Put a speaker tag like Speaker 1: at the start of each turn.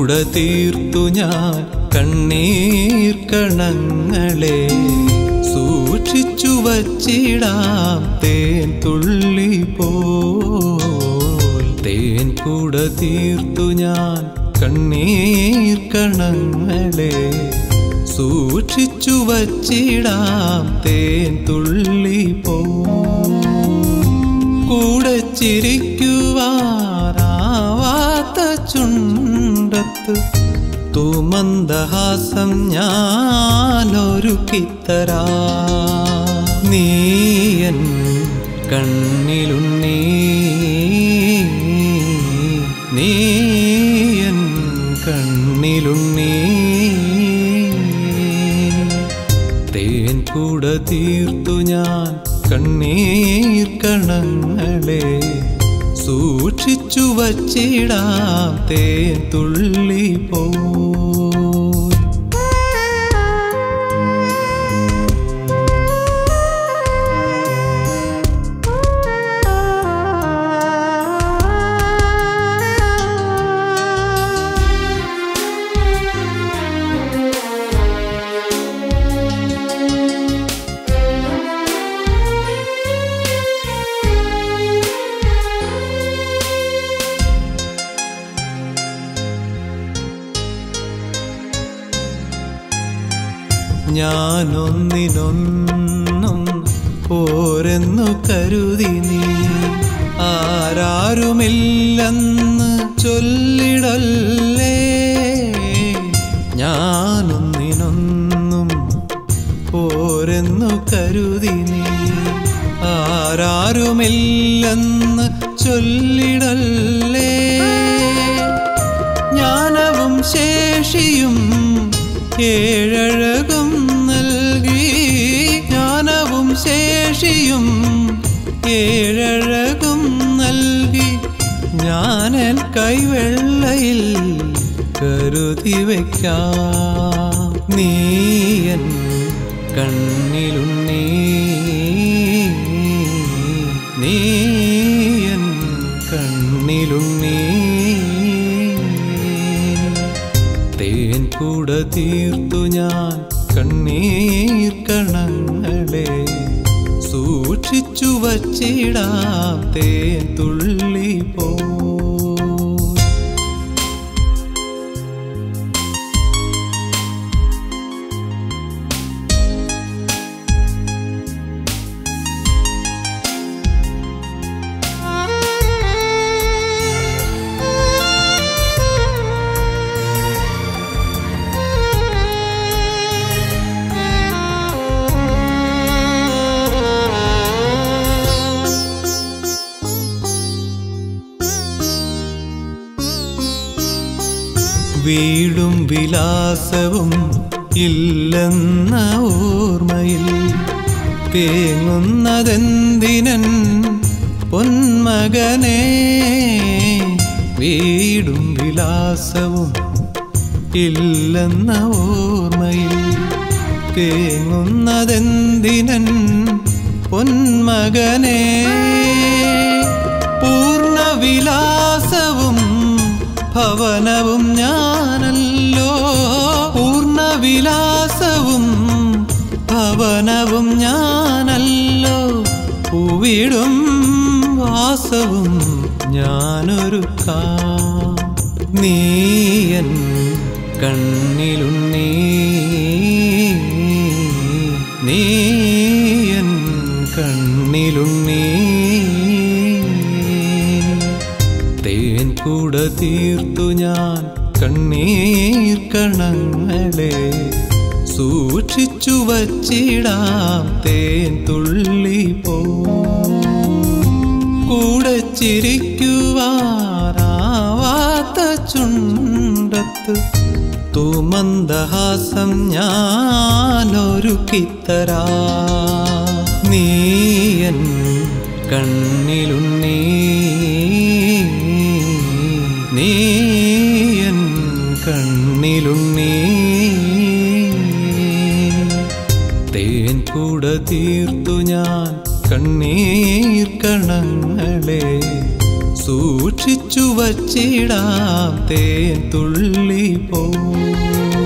Speaker 1: കൂടെ തീർത്തു ഞാൻ കണ്ണീർ കണങ്ങളെ സൂക്ഷിച്ചു വച്ചിടാം തേൻ തുള്ളി പോൽ തേൻ കൂടെ തീർത്തു ഞാൻ കണ്ണീർ കണങ്ങളെ സൂക്ഷിച്ചു വച്ചിടാം തേൻ തുള്ളി പോ കൂടെ ചിരിക്കുവാനാവാത്ത ചുണ്ടത്ത് തുമന്ദഹാസം ഞാനൊരുക്കിത്തരാ നീയൻ കണ്ണിലുണ്ണീ നീയൻ കണ്ണിലുണ്ണീ തേൻ കൂട തീർത്തു ഞാൻ കണ്ണീർ കണങ്ങളെ സൂക്ഷിച്ചു വച്ചിടാം തേൻ തുള്ളി പോ ഞാനൊന്നിനൊന്നും പോരെന്നു കരുതി നീ ആരാരുമില്ലെന്ന് ചൊല്ലിടല്ലേ ഞാനൊന്നിനൊന്നും പോരെന്നു കരുതി നീ ആരാരുമില്ലെന്ന് ചൊല്ലിടല്ലേ ജ്ഞാനവും ശേഷിയും ഏഴഴകും നൽകി ജ്ഞാനവും ശേഷിയും ഏഴഴകും നൽകി ഞാനൻ കൈവെള്ളയിൽ കരുതി വയ്ക്കാം നീയൻ കണ്ണിലുണ്ണീ നീയൻ കണ്ണിലുണ്ണീ തേൻ കൂട തീർത്തു ഞാൻ കണ്ണീർ കണങ്ങളെ സൂക്ഷിച്ചു വച്ചിടാം തേൻ തുള്ളി പോ വീടും വിലാസവും ഇല്ലെന്ന ഓർമ്മയിൽ തേങ്ങുന്നതെന്തിനൻ പൊന്മകനെ വീടും വിലാസവും ഇല്ലെന്ന ഓർമ്മയിൽ തേങ്ങുന്നതെന്തിനൻ പൊന്മകനെ പൂർണ്ണവിലാസവും ഭവനവും ഞാനല്ലോ പൂർണ്ണവിലാസവും ഭവനവും ഞാനല്ലോ പൂവിടും വാസവും ഞാനൊരുക്കാം നീയൻ കണ്ണിലുണ്ണീ നീയൻ കണ്ണിലുണ്ണീ തേൻ കൂട തീർത്തു ഞാൻ കണ്ണീർ കണങ്ങളെ സൂക്ഷിച്ചു വച്ചിടാം തേൻ തുള്ളി പോ കൂടെ ചിരിക്കുവാനാവാത്ത ചുണ്ടത്ത് തുമന്ദഹാസം ഞാനൊരുക്കിത്തരാ നീയൻ കണ്ണിലുണ്ണീ നീയൻ കണ്ണിലുണ്ണീ തേൻ കൂട തീർത്തു ഞാൻ കണ്ണീർ കണങ്ങളെ സൂക്ഷിച്ചു വച്ചിടാം തേൻ തുള്ളി പോ